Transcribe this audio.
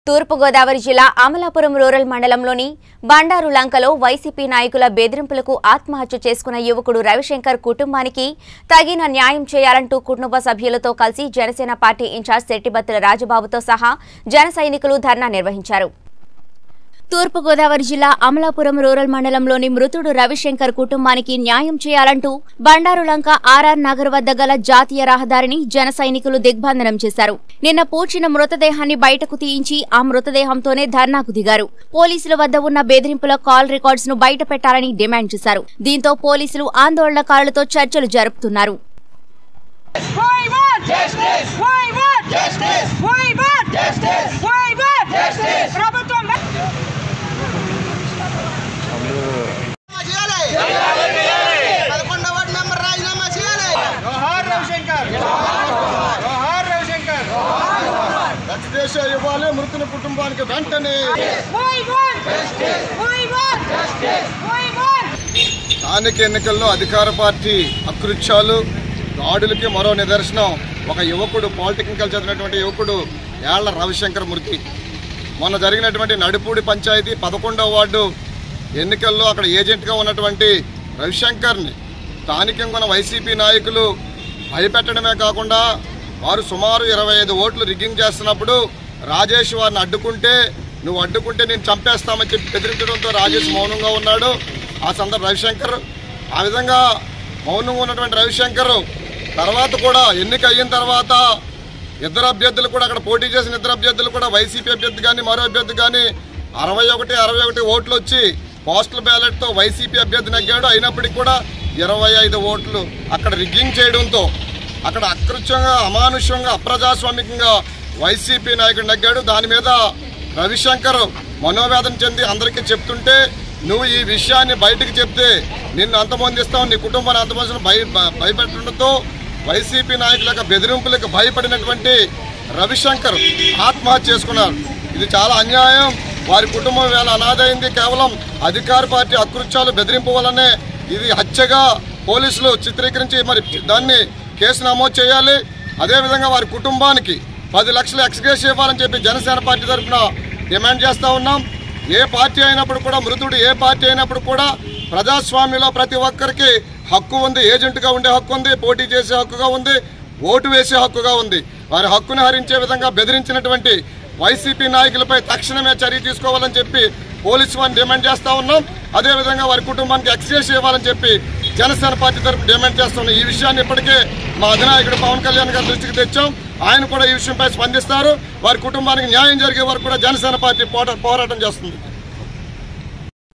తూర్పుగోదావరి జిల్లా అమలాపురం రూరల్ మండలంలోని బండారు లంకలో వైసీపీ నాయకుల బెదిరింపులకు ఆత్మహత్య చేసుకున్న యువకుడు రవిశంకర్ కుటుంబానికి తగిన న్యాయం చేయాలంటూ కుటుంబ సభ్యులతో కలిసి జనసేన పార్టీ ఇన్ఛార్జ్ శెట్టిబత్తుల రాజబాబుతో సహా జన సైనికులు ధర్నా నిర్వహించారు తూర్పుగోదావరి జిల్లా అమలాపురం రూరల్ మండలంలోని మృతుడు రవిశంకర్ కుటుంబానికి న్యాయం చేయాలంటూ బండారులంక ఆర్ఆర్ నగర్ వద్ద గల జాతీయ రహదారిని జన సైనికులు దిగ్బంధనం చేశారు నిన్న పూడ్చిన మృతదేహాన్ని బయటకు తీయించి ఆ మృతదేహంతోనే ధర్నాకు దిగారు పోలీసుల వద్ద ఉన్న బెదిరింపుల కాల్ రికార్డ్స్ ను బయట పెట్టాలని డిమాండ్ చేశారు దీంతో పోలీసులు ఆందోళనకారులతో చర్చలు జరుపుతున్నారు Why what? Justice. Why what? Justice. Why what? Justice. Why what? Justice. ప్రభుత్వం చేయాలి పదకొండవ వార్డు మెంబర్ రాజీనామా చేయాలి జోహార్ రవిశంకర్ జోహార్ రవిశంకర్ రక్తదేశం ఇవ్వాలి మృతుని కుటుంబానికి వెంటనే Why what? Justice. Why what? Justice. Why what? స్థానిక ఎన్నికల్లో అధికార పార్టీ అకృత్యాలు దాడులకి మరో నిదర్శనం ఒక యువకుడు పాలిటెక్నికల్ చదివినటువంటి యువకుడు ఏళ్ల రవిశంకర్ మృతి మొన్న జరిగినటువంటి నడుపూడి పంచాయతీ పదకొండవ వార్డు ఎన్నికల్లో అక్కడ ఏజెంట్గా ఉన్నటువంటి రవిశంకర్ని స్థానికంగా ఉన్న వైసీపీ నాయకులు భయపెట్టడమే కాకుండా వారు సుమారు ఇరవై ఐదు ఓట్లు రిగ్గింగ్ చేస్తున్నప్పుడు రాజేష్ వారిని అడ్డుకుంటే నువ్వు అడ్డుకుంటే నేను చంపేస్తామని చెప్పి బెదిరించడంతో రాజేష్ మౌనంగా ఉన్నాడు ఆ సందర్భ రవిశంకర్ ఆ విధంగా మౌనంగా ఉన్నటువంటి రవిశంకర్ తర్వాత కూడా ఎన్నిక అయిన తర్వాత ఇద్దరు అభ్యర్థులు కూడా అక్కడ పోటీ చేసిన ఇద్దరు అభ్యర్థులు కూడా వైసీపీ అభ్యర్థి కానీ మరో అభ్యర్థి కానీ అరవై ఒకటి అరవై ఒకటి ఓట్లు వచ్చి పోస్టల్ బ్యాలెట్తో వైసీపీ అభ్యర్థి నెగ్గాడు అయినప్పటికీ కూడా ఇరవై ఐదు ఓట్లు అక్కడ రిగ్గింగ్ చేయడంతో అక్కడ అకృత్యంగా అమానుష్యంగా అప్రజాస్వామికంగా వైసీపీ నాయకుడు నెగ్గాడు దాని మీద రవిశంకర్ మనోవేదన చెంది అందరికీ చెప్తుంటే నువ్వు ఈ విషయాన్ని బయటకు చెప్తే నిన్ను అంతమొందిస్తావు నీ కుటుంబాన్ని అంతమంది భయ భ- భయపెట్టడంతో వైసీపీ నాయకుల యొక్క బెదిరింపులకు భయపడినటువంటి రవిశంకర్ ఆత్మహత్య చేసుకున్నారు ఇది చాలా అన్యాయం వారి కుటుంబం వేళ అనాథైంది కేవలం అధికార పార్టీ అకృత్యాలు బెదిరింపు వల్లనే ఇది హత్యగా పోలీసులు చిత్రీకరించి మరి దాన్ని కేసు నమోదు చేయాలి అదేవిధంగా వారి కుటుంబానికి పది లక్షల ఎక్స్గ్రేస్ ఇవ్వాలని చెప్పి జనసేన పార్టీ తరఫున డిమాండ్ చేస్తూ ఉన్నాం ఏ పార్టీ అయినప్పుడు కూడా మృతుడు ఏ పార్టీ అయినప్పుడు కూడా ప్రజాస్వామ్యంలో ప్రతి ఒక్కరికి హక్కు ఉంది ఏజెంట్గా ఉండే హక్కు ఉంది పోటీ చేసే హక్కుగా ఉంది ఓటు వేసే హక్కుగా ఉంది వారి హక్కును హరించే విధంగా బెదిరించినటువంటి వైసీపీ నాయకులపై తక్షణమే చర్య తీసుకోవాలని చెప్పి పోలీసు వారిని డిమాండ్ చేస్తా ఉన్నాం అదేవిధంగా వారి కుటుంబానికి ఎక్స్గ్రేస్ ఇవ్వాలని చెప్పి జనసేన పార్టీ తరఫున డిమాండ్ చేస్తున్నాం ఈ విషయాన్ని ఇప్పటికే మా అధినాయకుడు పవన్ కళ్యాణ్ గారి దృష్టికి తెచ్చాం ఆయన కూడా ఈ విషయంపై స్పందిస్తారు వారి కుటుంబానికి న్యాయం జరిగే వరకు కూడా జనసేన పార్టీ పోట- పోరాటం చేస్తుంది